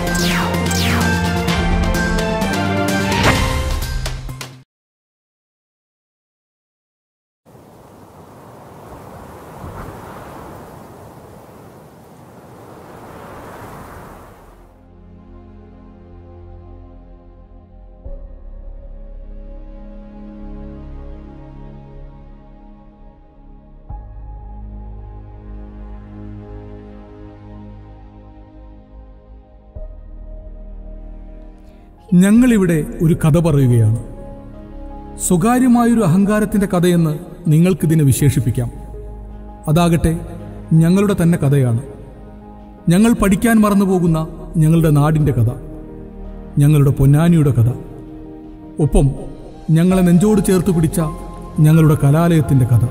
ഞങ്ങളിവിടെ ഒരു കഥ പറയുകയാണ് സ്വകാര്യമായൊരു അഹങ്കാരത്തിന്റെ കഥയെന്ന് നിങ്ങൾക്കിതിനെ വിശേഷിപ്പിക്കാം അതാകട്ടെ ഞങ്ങളുടെ തന്നെ കഥയാണ് ഞങ്ങൾ പഠിക്കാൻ മറന്നുപോകുന്ന ഞങ്ങളുടെ നാടിന്റെ കഥ ഞങ്ങളുടെ പൊന്നാനിയുടെ കഥ ഒപ്പം ഞങ്ങളെ നെഞ്ചോട് ചേർത്ത് പിടിച്ച ഞങ്ങളുടെ കലാലയത്തിന്റെ കഥ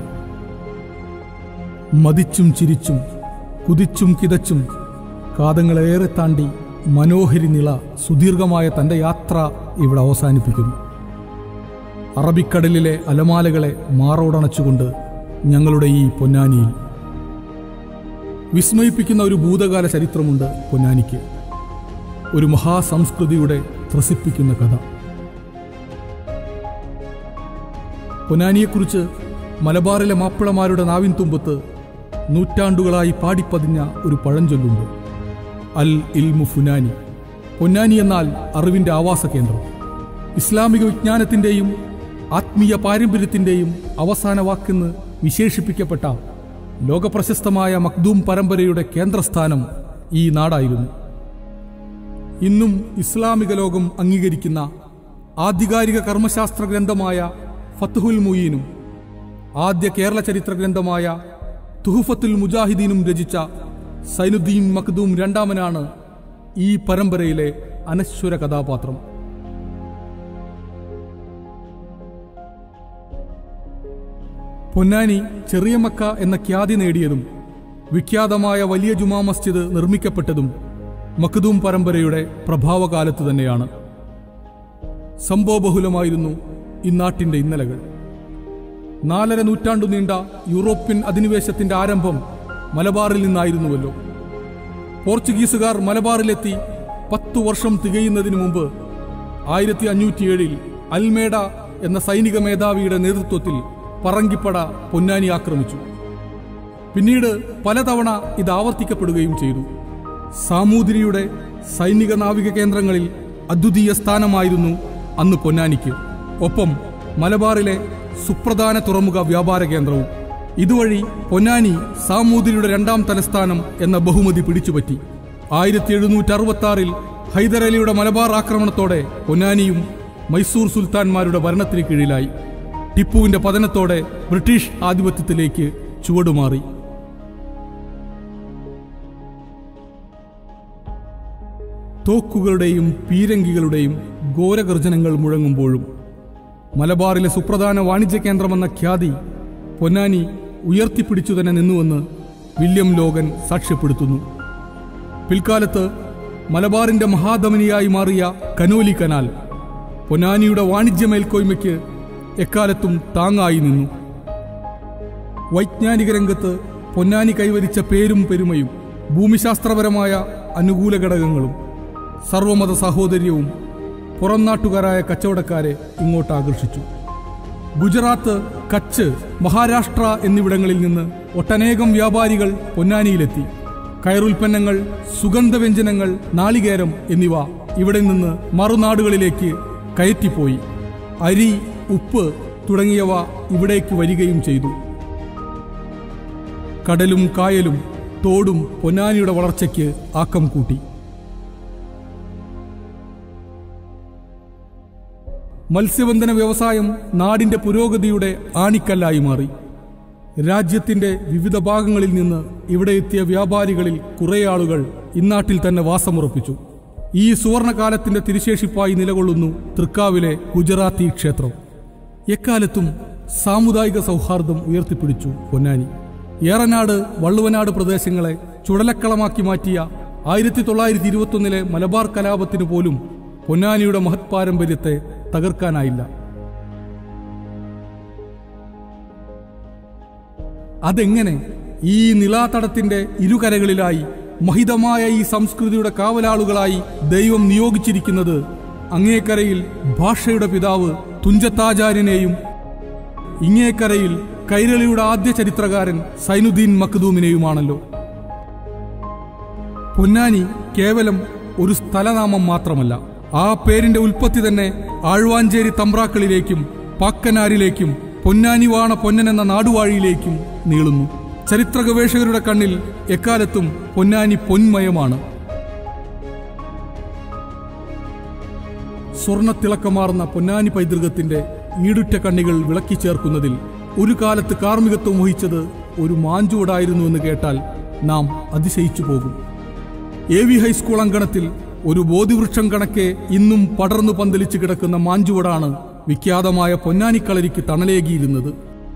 മതിച്ചും ചിരിച്ചും കുതിച്ചും കിതച്ചും കാതങ്ങളേറെ താണ്ടി മനോഹരി നിള സുദീർഘമായ തന്റെ യാത്ര ഇവിടെ അവസാനിപ്പിക്കുന്നു അറബിക്കടലിലെ അലമാലകളെ മാറോടണച്ചുകൊണ്ട് ഞങ്ങളുടെ ഈ പൊന്നാനിയിൽ വിസ്മയിപ്പിക്കുന്ന ഒരു ഭൂതകാല ചരിത്രമുണ്ട് പൊന്നാനിക്ക് ഒരു മഹാസംസ്കൃതിയുടെ ത്രസിപ്പിക്കുന്ന കഥ പൊന്നാനിയെക്കുറിച്ച് മലബാറിലെ മാപ്പിളമാരുടെ നാവിൻ തുമ്പത്ത് നൂറ്റാണ്ടുകളായി പാടിപ്പതിഞ്ഞ ഒരു പഴഞ്ചൊല്ലുണ്ട് അൽ ഇൽമു ഫുനാനി പൊന്നാനി എന്നാൽ അറിവിന്റെ ആവാസ കേന്ദ്രം ഇസ്ലാമിക വിജ്ഞാനത്തിന്റെയും ആത്മീയ പാരമ്പര്യത്തിന്റെയും അവസാന വാക്കെന്ന് വിശേഷിപ്പിക്കപ്പെട്ട ലോകപ്രശസ്തമായ മഖ്ദൂം പരമ്പരയുടെ കേന്ദ്രസ്ഥാനം ഈ നാടായിരുന്നു ഇന്നും ഇസ്ലാമിക ലോകം അംഗീകരിക്കുന്ന ആധികാരിക കർമ്മശാസ്ത്ര ഗ്രന്ഥമായ ഫത്തുഹുൽ മുയീനും ആദ്യ കേരള ചരിത്ര ഗ്രന്ഥമായ തുഹുഫത്തുൽ മുജാഹിദീനും രചിച്ച സൈനുദ്ദീൻ മഖ്ദൂം രണ്ടാമനാണ് ഈ പരമ്പരയിലെ അനശ്വര കഥാപാത്രം പൊന്നാനി ചെറിയ മക്ക എന്ന ഖ്യാതി നേടിയതും വിഖ്യാതമായ വലിയ ജുമാ മസ്ജിദ് നിർമ്മിക്കപ്പെട്ടതും മഖ്ദൂം പരമ്പരയുടെ പ്രഭാവകാലത്ത് തന്നെയാണ് സംഭവബഹുലമായിരുന്നു ഇന്നാട്ടിന്റെ ഇന്നലകൾ നാലര നൂറ്റാണ്ടു നീണ്ട യൂറോപ്യൻ അധിനിവേശത്തിന്റെ ആരംഭം മലബാറിൽ നിന്നായിരുന്നുവല്ലോ പോർച്ചുഗീസുകാർ മലബാറിലെത്തി പത്തു വർഷം തികയുന്നതിനു മുമ്പ് ആയിരത്തി അഞ്ഞൂറ്റിയേഴിൽ അൽമേഡ എന്ന സൈനിക മേധാവിയുടെ നേതൃത്വത്തിൽ പറങ്കിപ്പട പൊന്നാനി ആക്രമിച്ചു പിന്നീട് പലതവണ ഇത് ആവർത്തിക്കപ്പെടുകയും ചെയ്തു സാമൂതിരിയുടെ സൈനിക നാവിക കേന്ദ്രങ്ങളിൽ അദ്വിതീയ സ്ഥാനമായിരുന്നു അന്ന് പൊന്നാനിക്ക് ഒപ്പം മലബാറിലെ സുപ്രധാന തുറമുഖ വ്യാപാര കേന്ദ്രവും ഇതുവഴി പൊന്നാനി സാമൂതിരിയുടെ രണ്ടാം തലസ്ഥാനം എന്ന ബഹുമതി പിടിച്ചുപറ്റി ആയിരത്തി എഴുന്നൂറ്റി അറുപത്തി ആറിൽ ഹൈദരലിയുടെ മലബാർ ആക്രമണത്തോടെ പൊന്നാനിയും മൈസൂർ സുൽത്താൻമാരുടെ ഭരണത്തിന് കീഴിലായി ടിപ്പുവിന്റെ പതനത്തോടെ ബ്രിട്ടീഷ് ആധിപത്യത്തിലേക്ക് ചുവടുമാറി തോക്കുകളുടെയും പീരങ്കികളുടെയും ഘോരഗർജനങ്ങൾ മുഴങ്ങുമ്പോഴും മലബാറിലെ സുപ്രധാന വാണിജ്യ കേന്ദ്രമെന്ന ഖ്യാതി പൊന്നാനി ഉയർത്തിപ്പിടിച്ചു തന്നെ നിന്നുവെന്ന് വില്യം ലോഗൻ സാക്ഷ്യപ്പെടുത്തുന്നു പിൽക്കാലത്ത് മലബാറിന്റെ മഹാധമനിയായി മാറിയ കനോലി കനാൽ പൊന്നാനിയുടെ വാണിജ്യ മേൽക്കോയ്മയ്ക്ക് എക്കാലത്തും താങ്ങായി നിന്നു വൈജ്ഞാനിക രംഗത്ത് പൊന്നാനി കൈവരിച്ച പേരും പെരുമയും ഭൂമിശാസ്ത്രപരമായ അനുകൂല ഘടകങ്ങളും സർവമത സാഹോദര്യവും പുറം നാട്ടുകാരായ കച്ചവടക്കാരെ ഇങ്ങോട്ട് ആകർഷിച്ചു ഗുജറാത്ത് കച്ച് മഹാരാഷ്ട്ര എന്നിവിടങ്ങളിൽ നിന്ന് ഒട്ടനേകം വ്യാപാരികൾ പൊന്നാനിയിലെത്തി കയറുൽപ്പന്നങ്ങൾ സുഗന്ധവ്യഞ്ജനങ്ങൾ നാളികേരം എന്നിവ ഇവിടെ നിന്ന് മറുനാടുകളിലേക്ക് കയറ്റിപ്പോയി അരി ഉപ്പ് തുടങ്ങിയവ ഇവിടേക്ക് വരികയും ചെയ്തു കടലും കായലും തോടും പൊന്നാനിയുടെ വളർച്ചയ്ക്ക് ആക്കം കൂട്ടി മത്സ്യബന്ധന വ്യവസായം നാടിന്റെ പുരോഗതിയുടെ ആണിക്കല്ലായി മാറി രാജ്യത്തിന്റെ വിവിധ ഭാഗങ്ങളിൽ നിന്ന് ഇവിടെ എത്തിയ വ്യാപാരികളിൽ കുറെ ആളുകൾ ഇന്നാട്ടിൽ തന്നെ വാസമുറപ്പിച്ചു ഈ സുവർണകാലത്തിന്റെ തിരുശേഷിപ്പായി നിലകൊള്ളുന്നു തൃക്കാവിലെ ഗുജറാത്തി ക്ഷേത്രം എക്കാലത്തും സാമുദായിക സൗഹാർദ്ദം ഉയർത്തിപ്പിടിച്ചു പൊന്നാനി ഏറനാട് വള്ളുവനാട് പ്രദേശങ്ങളെ ചുടലക്കളമാക്കി മാറ്റിയ ആയിരത്തി തൊള്ളായിരത്തി ഇരുപത്തൊന്നിലെ മലബാർ കലാപത്തിന് പോലും പൊന്നാനിയുടെ മഹത് പാരമ്പര്യത്തെ തകർക്കാനായില്ല അതെങ്ങനെ ഈ നിലാതടത്തിന്റെ ഇരുകരകളിലായി മഹിതമായ ഈ സംസ്കൃതിയുടെ കാവലാളുകളായി ദൈവം നിയോഗിച്ചിരിക്കുന്നത് അങ്ങേക്കരയിൽ ഭാഷയുടെ പിതാവ് തുഞ്ചത്താചാര്യനെയും ഇങ്ങേക്കരയിൽ കൈരളിയുടെ ആദ്യ ചരിത്രകാരൻ സൈനുദ്ദീൻ മഖ്ദൂമിനെയുമാണല്ലോ പൊന്നാനി കേവലം ഒരു സ്ഥലനാമം മാത്രമല്ല ആ പേരിന്റെ ഉൽപ്പത്തി തന്നെ ആഴ്വാഞ്ചേരി തമ്പ്രാക്കളിലേക്കും പാക്കനാരിലേക്കും പൊന്നാനി വാണ പൊന്നൻ എന്ന നാടുവാഴിയിലേക്കും നീളുന്നു ചരിത്ര ഗവേഷകരുടെ കണ്ണിൽ എക്കാലത്തും പൊന്നാനി പൊന്മയമാണ് സ്വർണത്തിളക്കമാർന്ന പൊന്നാനി പൈതൃകത്തിന്റെ ഈടുറ്റ കണ്ണികൾ വിളക്കി ചേർക്കുന്നതിൽ ഒരു കാലത്ത് കാർമ്മികത്വം വഹിച്ചത് ഒരു മാഞ്ചുവടായിരുന്നുവെന്ന് കേട്ടാൽ നാം അതിശയിച്ചു പോകും എ വി ഹൈസ്കൂൾ അങ്കണത്തിൽ ഒരു ബോധിവൃക്ഷം കണക്കെ ഇന്നും പടർന്നു പന്തലിച്ചു കിടക്കുന്ന മാഞ്ചുവടാണ് വിഖ്യാതമായ പൊന്നാനിക്കളരിക്ക് തണലേകിയിരുന്നത്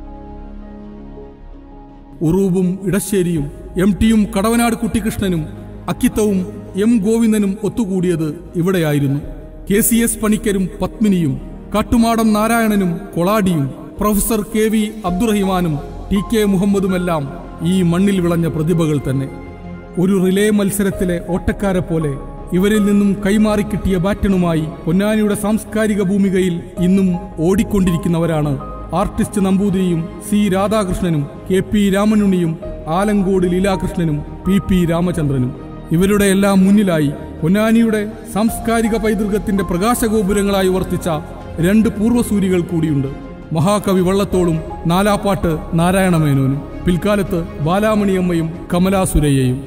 ഉറൂബും ഇടശ്ശേരിയും എം ടിയും കടവനാട് കുട്ടിക്കൃഷ്ണനും അക്കിത്തവും എം ഗോവിന്ദനും ഒത്തുകൂടിയത് ഇവിടെയായിരുന്നു കെ സി എസ് പണിക്കരും പത്മിനിയും കാട്ടുമാടം നാരായണനും കൊളാഡിയും പ്രൊഫസർ കെ വി അബ്ദുറഹിമാനും ടി കെ മുഹമ്മദുമെല്ലാം ഈ മണ്ണിൽ വിളഞ്ഞ പ്രതിഭകൾ തന്നെ ഒരു റിലേ മത്സരത്തിലെ ഓട്ടക്കാരെ പോലെ ഇവരിൽ നിന്നും കൈമാറി കിട്ടിയ ബാറ്റണുമായി പൊന്നാനിയുടെ സാംസ്കാരിക ഭൂമികയിൽ ഇന്നും ഓടിക്കൊണ്ടിരിക്കുന്നവരാണ് ആർട്ടിസ്റ്റ് നമ്പൂതിരിയും സി രാധാകൃഷ്ണനും കെ പി രാമനുണ്ണിയും ആലങ്കോട് ലീലാകൃഷ്ണനും പി പി രാമചന്ദ്രനും ഇവരുടെ എല്ലാം മുന്നിലായി പൊന്നാനിയുടെ സാംസ്കാരിക പൈതൃകത്തിന്റെ പ്രകാശഗോപുരങ്ങളായി വർത്തിച്ച രണ്ട് പൂർവ്വസൂരികൾ കൂടിയുണ്ട് മഹാകവി വള്ളത്തോളും നാലാപ്പാട്ട് നാരായണമേനോനും പിൽക്കാലത്ത് ബാലാമണിയമ്മയും കമലാസുരയ്യയും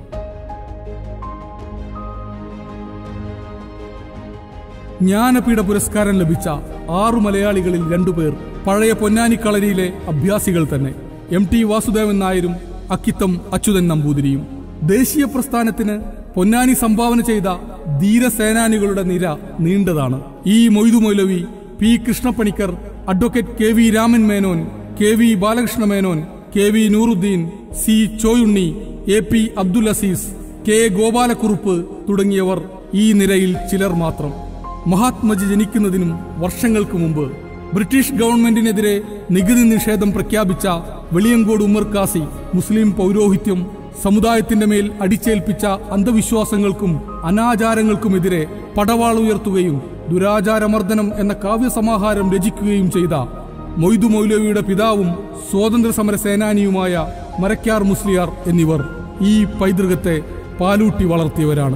ജ്ഞാനപീഠ പുരസ്കാരം ലഭിച്ച ആറു മലയാളികളിൽ രണ്ടുപേർ പഴയ പൊന്നാനിക്കളരിയിലെ അഭ്യാസികൾ തന്നെ എം ടി വാസുദേവൻ നായരും അക്കിത്തം അച്യുതൻ നമ്പൂതിരിയും ദേശീയ പ്രസ്ഥാനത്തിന് പൊന്നാനി സംഭാവന ചെയ്ത ധീരസേനാനികളുടെ നിര നീണ്ടതാണ് ഈ Moidu Moulavi P Krishnapanicker advocate K V Raman Menon K V Balakrishna Menon K V Nooruddin C Choyunni A P Abdul Azeez K Gopalakurup തുടങ്ങിയവർ ഈ നിരയിൽ ചിലർ മാത്രം മഹാത്മജി ജനിക്കുന്നതിനും വർഷങ്ങൾക്ക് മുമ്പ് ബ്രിട്ടീഷ് ഗവൺമെന്റിനെതിരെ നികുതി നിഷേധം പ്രഖ്യാപിച്ച വെളിയങ്കോട് ഉമ്മർ കാസി മുസ്ലിം പൗരോഹിത്യം സമുദായത്തിന്റെ മേൽ അടിച്ചേൽപ്പിച്ച അന്ധവിശ്വാസങ്ങൾക്കും അനാചാരങ്ങൾക്കുമെതിരെ പടവാളുയർത്തുകയും ദുരാചാരമർദ്ദനം എന്ന കാവ്യസമാഹാരം രചിക്കുകയും ചെയ്ത മൊയ്തു മൗലവിയുടെ പിതാവും സ്വാതന്ത്ര്യ സമര സേനാനിയുമായ മരക്കാർ മുസ്ലിയാർ എന്നിവർ ഈ പൈതൃകത്തെ പാലൂട്ടി വളർത്തിയവരാണ്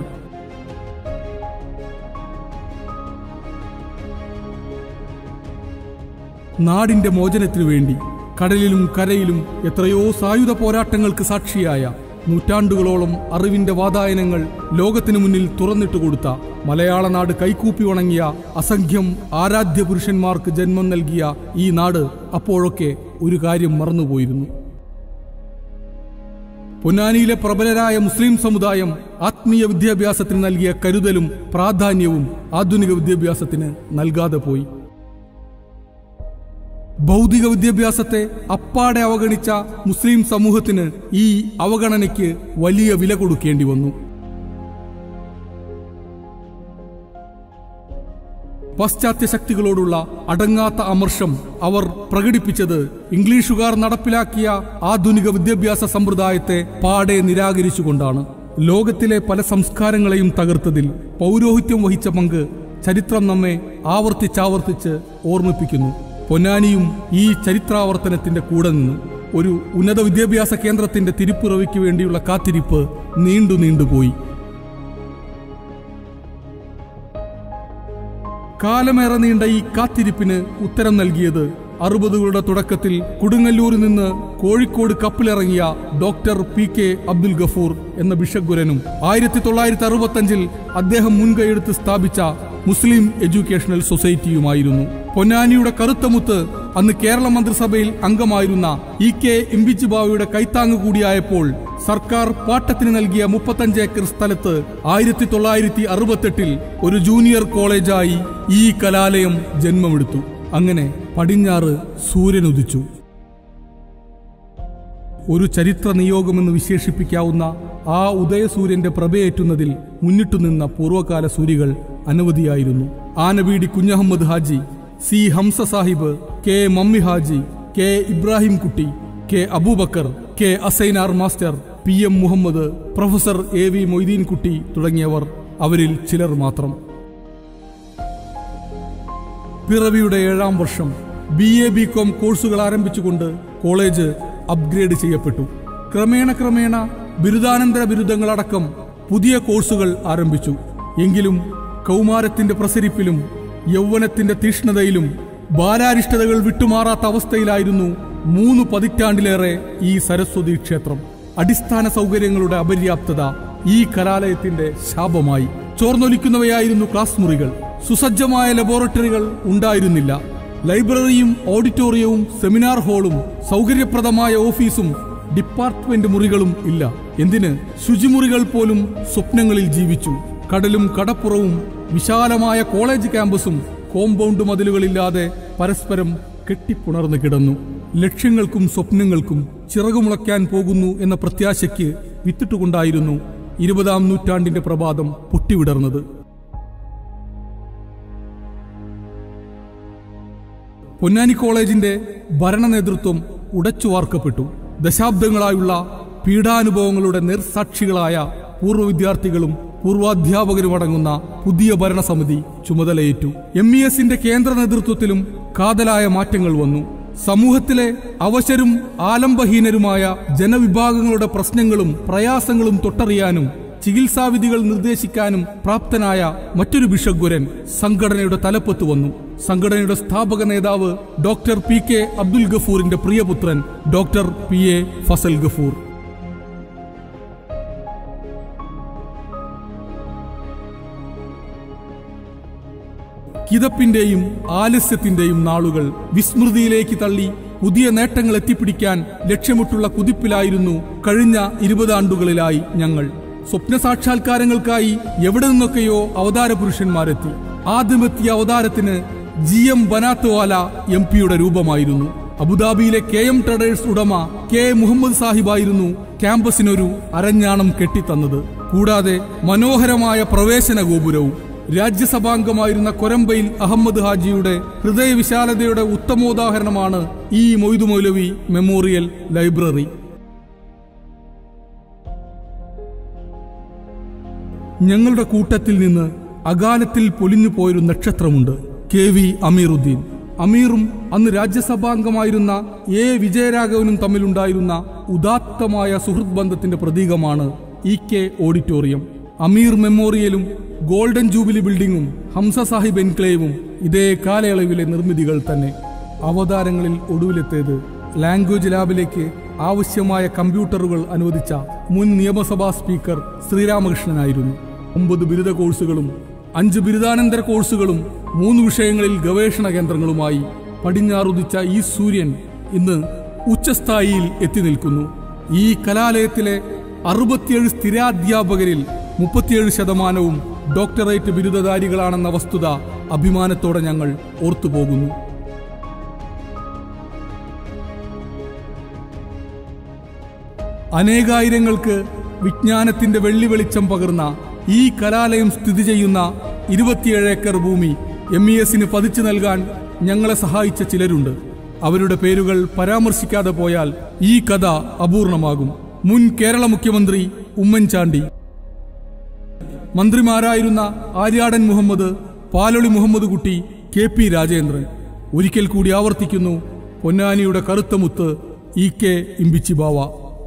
നാടിന്റെ മോചനത്തിനു വേണ്ടി കടലിലും കരയിലും എത്രയോ സായുധ പോരാട്ടങ്ങൾക്ക് സാക്ഷിയായ നൂറ്റാണ്ടുകളോളം അറിവിന്റെ വാതായനങ്ങൾ ലോകത്തിനു മുന്നിൽ തുറന്നിട്ട് കൊടുത്ത മലയാള നാട് കൈകൂപ്പി ഉണങ്ങിയ അസംഖ്യം ആരാധ്യ പുരുഷന്മാർക്ക് ജന്മം നൽകിയ ഈ നാട് അപ്പോഴൊക്കെ ഒരു കാര്യം മറന്നുപോയിരുന്നു പൊന്നാനിയിലെ പ്രബലരായ മുസ്ലിം സമുദായം ആത്മീയ വിദ്യാഭ്യാസത്തിന് നൽകിയ കരുതലും പ്രാധാന്യവും ആധുനിക വിദ്യാഭ്യാസത്തിന് നൽകാതെ പോയി ഭൗതിക വിദ്യാഭ്യാസത്തെ അപ്പാടെ അവഗണിച്ച മുസ്ലിം സമൂഹത്തിന് ഈ അവഗണനയ്ക്ക് വലിയ വില കൊടുക്കേണ്ടി വന്നു പാശ്ചാത്യ ശക്തികളോടുള്ള അടങ്ങാത്ത അമർഷം അവർ പ്രകടിപ്പിച്ചത് ഇംഗ്ലീഷുകാർ നടപ്പിലാക്കിയ ആധുനിക വിദ്യാഭ്യാസ സമ്പ്രദായത്തെ പാടെ നിരാകരിച്ചുകൊണ്ടാണ് ലോകത്തിലെ പല സംസ്കാരങ്ങളെയും തകർത്തതിൽ പൗരോഹിത്യം വഹിച്ച പങ്ക് ചരിത്രം നമ്മെ ആവർത്തിച്ചാവർത്തിച്ച് ഓർമ്മിപ്പിക്കുന്നു പൊന്നാനിയും ഈ ചരിത്രാവർത്തനത്തിന്റെ കൂടെ നിന്നു ഒരു ഉന്നത വിദ്യാഭ്യാസ കേന്ദ്രത്തിന്റെ തിരുപ്പിറവിക്ക് വേണ്ടിയുള്ള കാത്തിരിപ്പ് നീണ്ടു നീണ്ടുപോയി കാലമേറെ നീണ്ട ഈ കാത്തിരിപ്പിന് ഉത്തരം നൽകിയത് അറുപതുകളുടെ തുടക്കത്തിൽ കൊടുങ്ങല്ലൂരിൽ നിന്ന് കോഴിക്കോട് കപ്പിലിറങ്ങിയ doctor P K Abdul Gafoor എന്ന ബിഷഗുരനും ആയിരത്തി തൊള്ളായിരത്തി അറുപത്തഞ്ചിൽ അദ്ദേഹം മുൻകൈയെടുത്ത് സ്ഥാപിച്ച മുസ്ലിം എഡ്യൂക്കേഷണൽ സൊസൈറ്റിയുമായിരുന്നു പൊന്നാനിയുടെ കറുത്തമുത്ത് അന്ന് കേരള മന്ത്രിസഭയിൽ അംഗമായിരുന്ന ഇ കെ ഇമ്പിച്ച് ബാവയുടെ കൈത്താങ് കൂടിയായപ്പോൾ സർക്കാർ പാട്ടത്തിന് നൽകിയ മുപ്പത്തഞ്ച് ഏക്കർ സ്ഥലത്ത് ആയിരത്തി തൊള്ളായിരത്തി അറുപത്തെട്ടിൽ ഒരു ജൂനിയർ കോളേജായി ഈ കലാലയം ജന്മമെടുത്തു അങ്ങനെ പടിഞ്ഞാറ് സൂര്യനുദിച്ചു ഒരു ചരിത്ര നിയോഗമെന്ന് വിശേഷിപ്പിക്കാവുന്ന ആ ഉദയസൂര്യന്റെ പ്രഭയേറ്റുന്നതിൽ മുന്നിട്ടു നിന്ന പൂർവ്വകാല സൂരികൾ അനവധിയായിരുന്നു Anabeedi Kunhahammed Haji C Hamza Sahib K Mammi Haji K Ibrahim Kutty K Aboobacker K Asainar master P M Muhammad professor A V Moideenkutty തുടങ്ങിയവർ അവരിൽ ചിലർ മാത്രം പിറവിയുടെ ഏഴാം വർഷം ബി എ ബി കോം കോഴ്സുകൾ ആരംഭിച്ചുകൊണ്ട് കോളേജ് അപ്ഗ്രേഡ് ചെയ്യപ്പെട്ടു ക്രമേണ ക്രമേണ ബിരുദാനന്തര ബിരുദങ്ങളടക്കം പുതിയ കോഴ്സുകൾ ആരംഭിച്ചു എങ്കിലും കൗമാരത്തിന്റെ പ്രസരിപ്പിലും യൗവനത്തിന്റെ തീഷ്ണതയിലും ബാലാരിഷ്ടതകൾ വിട്ടുമാറാത്ത അവസ്ഥയിലായിരുന്നു മൂന്ന് പതിറ്റാണ്ടിലേറെ ഈ സരസ്വതി ക്ഷേത്രം അടിസ്ഥാന സൗകര്യങ്ങളുടെ അപര്യാപ്തത ഈ കലാലയത്തിന്റെ ശാപമായി ചോർന്നൊലിക്കുന്നവയായിരുന്നു ക്ലാസ് മുറികൾ സുസജ്ജമായ ലബോറട്ടറികൾ ഉണ്ടായിരുന്നില്ല ലൈബ്രറിയും ഓഡിറ്റോറിയവും സെമിനാർ ഹാളും സൗകര്യപ്രദമായ ഓഫീസും ഡിപ്പാർട്ട്മെന്റ് മുറികളും ഇല്ല എന്തിന് ശുചിമുറികൾ പോലും സ്വപ്നങ്ങളിൽ ജീവിച്ചു കടലും കടപ്പുറവും വിശാലമായ കോളേജ് ക്യാമ്പസും കോമ്പൗണ്ട് മതിലുകളില്ലാതെ പരസ്പരം കെട്ടിപ്പുണർന്നു കിടന്നു ലക്ഷ്യങ്ങൾക്കും സ്വപ്നങ്ങൾക്കും ചിറകുമുളയ്ക്കാൻ പോകുന്നു എന്ന പ്രത്യാശയ്ക്ക് വിത്തിട്ടുകൊണ്ടായിരുന്നു ഇരുപതാം നൂറ്റാണ്ടിന്റെ പ്രഭാതം പൊട്ടിവിടർന്നത് പൊന്നാനി കോളേജിന്റെ ഭരണ നേതൃത്വം ഉടച്ചു വാർക്കപ്പെട്ടു ദശാബ്ദങ്ങളായുള്ള പീഡാനുഭവങ്ങളുടെ നിർസാക്ഷികളായ പൂർവ്വ വിദ്യാർത്ഥികളും പൂർവാധ്യാപകരും അടങ്ങുന്ന പുതിയ ഭരണസമിതി ചുമതലയേറ്റു എം ഇ എസിന്റെ കേന്ദ്ര നേതൃത്വത്തിലും കാതലായ മാറ്റങ്ങൾ വന്നു സമൂഹത്തിലെ അവശരും ആലംബഹീനരുമായ ജനവിഭാഗങ്ങളുടെ പ്രശ്നങ്ങളും പ്രയാസങ്ങളും തൊട്ടറിയാനും ചികിത്സാവിധികൾ നിർദ്ദേശിക്കാനും പ്രാപ്തനായ മറ്റൊരു ബിഷഗ്വരൻ സംഘടനയുടെ തലപ്പത്ത് വന്നു സംഘടനയുടെ സ്ഥാപക നേതാവ് ഡോക്ടർ പി കെ അബ്ദുൽ ഗഫൂറിന്റെ പ്രിയപുത്രൻ doctor P A Fazal Gafoor കിതപ്പിന്റെയും ആലസ്യത്തിന്റെയും നാളുകൾ വിസ്മൃതിയിലേക്ക് തള്ളി പുതിയ നേട്ടങ്ങൾ എത്തിപ്പിടിക്കാൻ ലക്ഷ്യമിട്ടുള്ള കുതിപ്പിലായിരുന്നു കഴിഞ്ഞ ഇരുപതാണ്ടുകളിലായി ഞങ്ങൾ സ്വപ്ന സാക്ഷാത്കാരങ്ങൾക്കായി എവിടെ നിന്നൊക്കെയോ അവതാര പുരുഷന്മാരെത്തി ആദ്യമെത്തിയ അവതാരത്തിന് ജി എം ബനാത്തുവാല എം പിയുടെ രൂപമായിരുന്നു അബുദാബിയിലെ കെ എം ട്രഡേഴ്സ് ഉടമ കെ മുഹമ്മദ് സാഹിബായിരുന്നു ക്യാമ്പസിനൊരു അരഞ്ഞാണം കെട്ടിത്തന്നത് കൂടാതെ മനോഹരമായ പ്രവേശന ഗോപുരവും രാജ്യസഭാംഗമായിരുന്ന കൊരമ്പയിൽ അഹമ്മദ് ഹാജിയുടെ ഹൃദയവിശാലതയുടെ ഉത്തമോദാഹരണമാണ് ഈ മൊയ്തു മൗലവി മെമ്മോറിയൽ ലൈബ്രറി ഞങ്ങളുടെ കൂട്ടത്തിൽ നിന്ന് അകാലത്തിൽ പൊലിഞ്ഞു പോയൊരു നക്ഷത്രമുണ്ട് കെ വി അമീറുദ്ദീൻ അമീറും അന്ന് രാജ്യസഭാംഗമായിരുന്ന എ വിജയരാഘവനും തമ്മിലുണ്ടായിരുന്ന ഉദാത്തമായ സുഹൃത്ത് ബന്ധത്തിന്റെ പ്രതീകമാണ് ഇ കെ ഓഡിറ്റോറിയം അമീർ മെമ്മോറിയലും ഗോൾഡൻ ജൂബിലി ബിൽഡിംഗും ഹംസ സാഹിബ് എൻക്ലേവും ഇതേ കാലയളവിലെ നിർമ്മിതികൾ തന്നെ അവതാരങ്ങളിൽ ഒടുവിലെത്തിയത് ലാംഗ്വേജ് ലാബിലേക്ക് ആവശ്യമായ കമ്പ്യൂട്ടറുകൾ അനുവദിച്ച മുൻ നിയമസഭാ സ്പീക്കർ ശ്രീരാമകൃഷ്ണനായിരുന്നു ഒമ്പത് ബിരുദ കോഴ്സുകളും അഞ്ച് ബിരുദാനന്തര കോഴ്സുകളും മൂന്ന് വിഷയങ്ങളിൽ ഗവേഷണ കേന്ദ്രങ്ങളുമായി പടിഞ്ഞാറുദിച്ച ഈ സൂര്യൻ ഇന്ന് ഉച്ചസ്ഥായിയിൽ എത്തി നിൽക്കുന്നു ഈ കലാലയത്തിലെ അറുപത്തിയേഴ് സ്ഥിരാധ്യാപകരിൽ മുപ്പത്തിയേഴ് ശതമാനവും ഡോക്ടറേറ്റ് ബിരുദധാരികളാണെന്ന വസ്തുത അഭിമാനത്തോടെ ഞങ്ങൾ ഓർത്തുപോകുന്നു അനേകായിരങ്ങൾക്ക് വിജ്ഞാനത്തിന്റെ വെള്ളി വെളിച്ചം പകർന്ന ഈ കലാലയം സ്ഥിതി ചെയ്യുന്ന ഇരുപത്തിയേഴ് ഏക്കർ ഭൂമി എം ഇ എസിന് പതിച്ചു നൽകാൻ ഞങ്ങളെ സഹായിച്ച ചിലരുണ്ട് അവരുടെ പേരുകൾ പരാമർശിക്കാതെ പോയാൽ ഈ കഥ അപൂർണമാകും മുൻ കേരള മുഖ്യമന്ത്രി ഉമ്മൻചാണ്ടി മന്ത്രിമാരായിരുന്ന ആര്യാടൻ മുഹമ്മദ് പാലൊളി മുഹമ്മദ് കുട്ടി കെ പി രാജേന്ദ്രൻ ഒരിക്കൽ കൂടി ആവർത്തിക്കുന്നു പൊന്നാനിയുടെ കറുത്ത മുത്ത് ഇ കെ ഇമ്പിച്ചിബാവ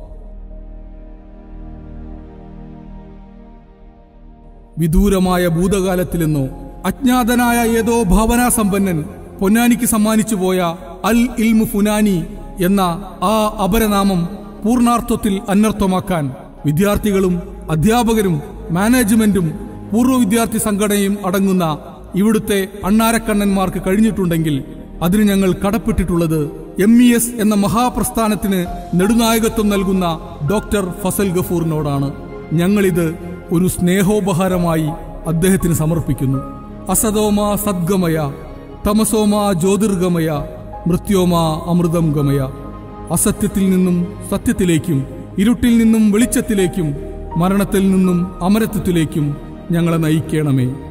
വിദൂരമായ ഭൂതകാലത്തിലെന്നോ അജ്ഞാതനായ ഏതോ ഭാവനാസമ്പന്നൻ പൊന്നാനിക്ക് സമ്മാനിച്ചു പോയ അൽ ഇൽമു ഫുനാനി എന്ന ആ അപരനാമം പൂർണാർത്ഥത്തിൽ അനർത്ഥമാക്കാൻ വിദ്യാർത്ഥികളും അധ്യാപകരും മാനേജ്മെന്റും പൂർവ്വ വിദ്യാർത്ഥി സംഘടനയും അടങ്ങുന്ന ഇവിടുത്തെ അണ്ണാരക്കണ്ണന്മാർക്ക് കഴിഞ്ഞിട്ടുണ്ടെങ്കിൽ അതിന് ഞങ്ങൾ കടപ്പെട്ടിട്ടുള്ളത് എം ഇ എസ് എന്ന മഹാപ്രസ്ഥാനത്തിന് നെടുനായകത്വം നൽകുന്ന ഡോക്ടർ ഫസൽ ഗഫൂറിനോടാണ് ഞങ്ങളിത് ഒരു സ്നേഹോപഹാരമായി അദ്ദേഹത്തിന് സമർപ്പിക്കുന്നു അസതോമ സദ്ഗമയ തമസോമ ജ്യോതിർഗമയ മൃത്യോമ അമൃതം ഗമയ അസത്യത്തിൽ നിന്നും സത്യത്തിലേക്കും ഇരുട്ടിൽ നിന്നും വെളിച്ചത്തിലേക്കും മരണത്തിൽ നിന്നും അമരത്വത്തിലേക്കും ഞങ്ങളെ നയിക്കണമേ